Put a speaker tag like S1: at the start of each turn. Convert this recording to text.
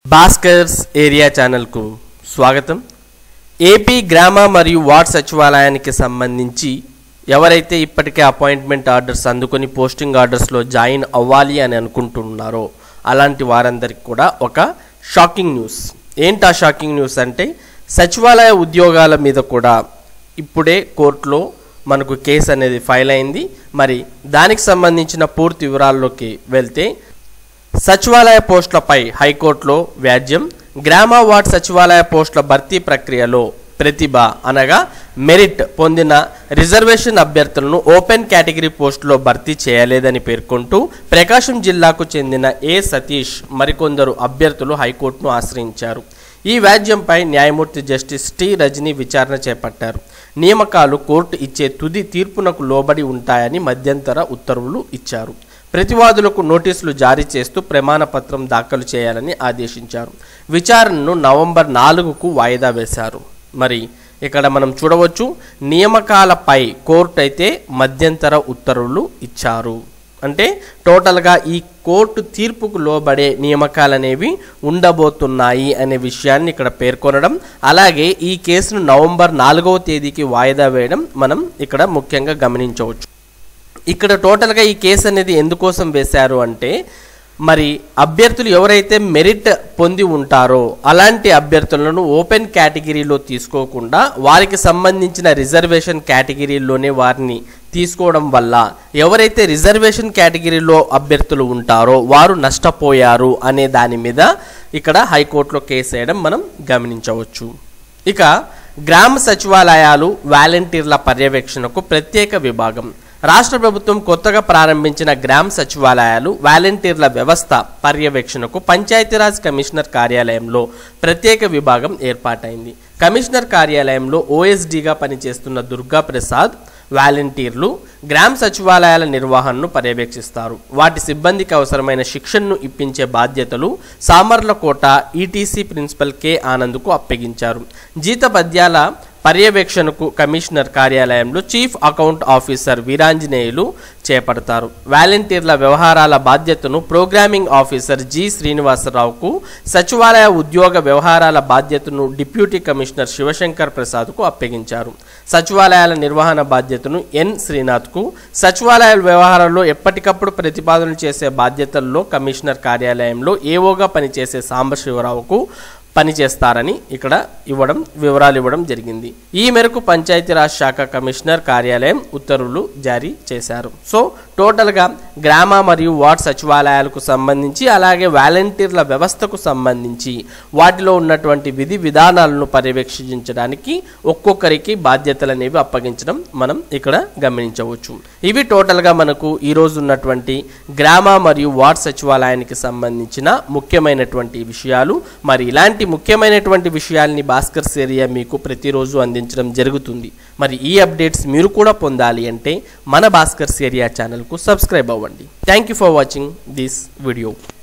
S1: Bhaskar's area ఛానల్కు స్వాగతం AP గ్రామ మరియు వార్డ్ సచివాలయానికి సంబంధించి ఎవరైతే ఇప్పటికే అపాయింట్మెంట్ ఆర్డర్స్ అందుకొని పోస్టింగ్ ఆర్డర్స్లో జాయిన్ అవ్వాలి అని అనుకుంటున్నారో అలాంటి వారందరికి కూడా ఒక షాకింగ్ న్యూస్ ఏంటి ఆ షాకింగ్ న్యూస్ అంటే సచివాలయ ఉద్యోగాల మీద కూడా ఇప్పుడే కోర్టులో మనకు కేసు అనేది ఫైల్ అయింది మరి దానికి సంబంధించిన పూర్తి వివరాల్లోకి వెళ్తే సచివాలయ పోస్టులపై హైకోర్టులో వ్యాజ్యం గ్రామ వార్డ్ సచివాలయ పోస్టుల భర్తీ ప్రక్రియలో ప్రతిభ అనగా మెరిట్ పొందిన రిజర్వేషన్ అభ్యర్థులను ఓపెన్ కేటగిరీ పోస్టులో భర్తీ చేయలేదని పేర్కొంటూ ప్రకాశం జిల్లాకు చెందిన ఏ సతీష్ మరికొందరు అభ్యర్థులు హైకోర్టును ఆశ్రయించారు ఈ వ్యాజ్యంపై న్యాయమూర్తి జస్టిస్ టి రజనీ విచారణ చేపట్టారు నియామకాలు కోర్టు ఇచ్చే తుది తీర్పునకు లోబడి ఉంటాయని మధ్యంతర ఉత్తర్వులు ఇచ్చారు ప్రతివాదులకు నోటీసులు జారీ చేస్తూ ప్రమాణ పత్రం దాఖలు చేయాలని ఆదేశించారు విచారణను నవంబర్ నాలుగుకు వాయిదా వేశారు మరి ఇక్కడ మనం చూడవచ్చు నియామకాలపై కోర్టు అయితే మధ్యంతర ఉత్తర్వులు ఇచ్చారు అంటే టోటల్గా ఈ కోర్టు తీర్పుకు లోబడే నియామకాలు అనేవి ఉండబోతున్నాయి అనే విషయాన్ని ఇక్కడ పేర్కొనడం అలాగే ఈ కేసును నవంబర్ నాలుగవ తేదీకి వాయిదా వేయడం మనం ఇక్కడ ముఖ్యంగా గమనించవచ్చు ఇక్కడ టోటల్గా ఈ కేసు అనేది ఎందుకోసం వేశారు అంటే మరి అభ్యర్థులు ఎవరైతే మెరిట్ పొంది ఉంటారో అలాంటి అభ్యర్థులను ఓపెన్ కేటగిరీలో తీసుకోకుండా వారికి సంబంధించిన రిజర్వేషన్ కేటగిరీలోనే వారిని తీసుకోవడం వల్ల ఎవరైతే రిజర్వేషన్ కేటగిరీలో అభ్యర్థులు ఉంటారో వారు నష్టపోయారు అనే దాని మీద ఇక్కడ హైకోర్టులో కేసు వేయడం మనం గమనించవచ్చు ఇక గ్రామ సచివాలయాలు వాలంటీర్ల పర్యవేక్షణకు ప్రత్యేక విభాగం రాష్ట్ర ప్రభుత్వం కొత్తగా ప్రారంభించిన గ్రామ సచివాలయాలు వాలంటీర్ల వ్యవస్థ పర్యవేక్షణకు పంచాయతీరాజ్ కమిషనర్ కార్యాలయంలో ప్రత్యేక విభాగం ఏర్పాటైంది కమిషనర్ కార్యాలయంలో ఓఎస్డీగా పనిచేస్తున్న దుర్గా ప్రసాద్ వాలంటీర్లు గ్రామ సచివాలయాల నిర్వహణను పర్యవేక్షిస్తారు వాటి సిబ్బందికి అవసరమైన శిక్షణను ఇప్పించే బాధ్యతలు సామర్లకోట ఈటీసీ ప్రిన్సిపల్ కె ఆనంద్కు అప్పగించారు జీతభత్యాల పర్యవేక్షణకు కమిషనర్ కార్యాలయంలో చీఫ్ అకౌంట్ ఆఫీసర్ వీరాంజనేయులు చేపడతారు వాలంటీర్ల వ్యవహారాల బాధ్యతను ప్రోగ్రామింగ్ ఆఫీసర్ జి శ్రీనివాసరావుకు సచివాలయ ఉద్యోగ వ్యవహారాల బాధ్యతను డిప్యూటీ కమిషనర్ శివశంకర్ ప్రసాద్కు అప్పగించారు సచివాలయాల నిర్వహణ బాధ్యతను ఎన్ శ్రీనాథ్కు సచివాలయ వ్యవహారాల్లో ఎప్పటికప్పుడు ప్రతిపాదనలు చేసే బాధ్యతల్లో కమిషనర్ కార్యాలయంలో ఏవోగా పనిచేసే సాంబశివరావుకు పనిచేస్తారని ఇక్కడ ఇవ్వడం వివరాలు ఇవ్వడం జరిగింది ఈ మేరకు పంచాయతీరాజ్ శాఖ కమిషనర్ కార్యాలయం ఉత్తర్వులు జారీ చేశారు సో టోటల్గా గ్రామ మరియు వార్డ్ సచివాలయాలకు సంబంధించి అలాగే వాలంటీర్ల వ్యవస్థకు సంబంధించి వాటిలో ఉన్నటువంటి విధి విధానాలను పర్యవేక్షించడానికి ఒక్కొక్కరికి బాధ్యతలు అనేవి అప్పగించడం మనం ఇక్కడ గమనించవచ్చు ఇవి టోటల్గా మనకు ఈరోజు ఉన్నటువంటి గ్రామ మరియు వార్డ్ సచివాలయానికి సంబంధించిన ముఖ్యమైనటువంటి విషయాలు మరి ఇలాంటి ముఖ్యమైనటువంటి విషయాల్ని భాస్కర్ ఏరియా మీకు ప్రతిరోజు అందించడం జరుగుతుంది మరి ఈ అప్డేట్స్ మీరు కూడా పొందాలి అంటే మన భాస్కర్ ఏరియా ఛానల్కు సబ్స్క్రైబ్ అవ్వండి thank you for watching this video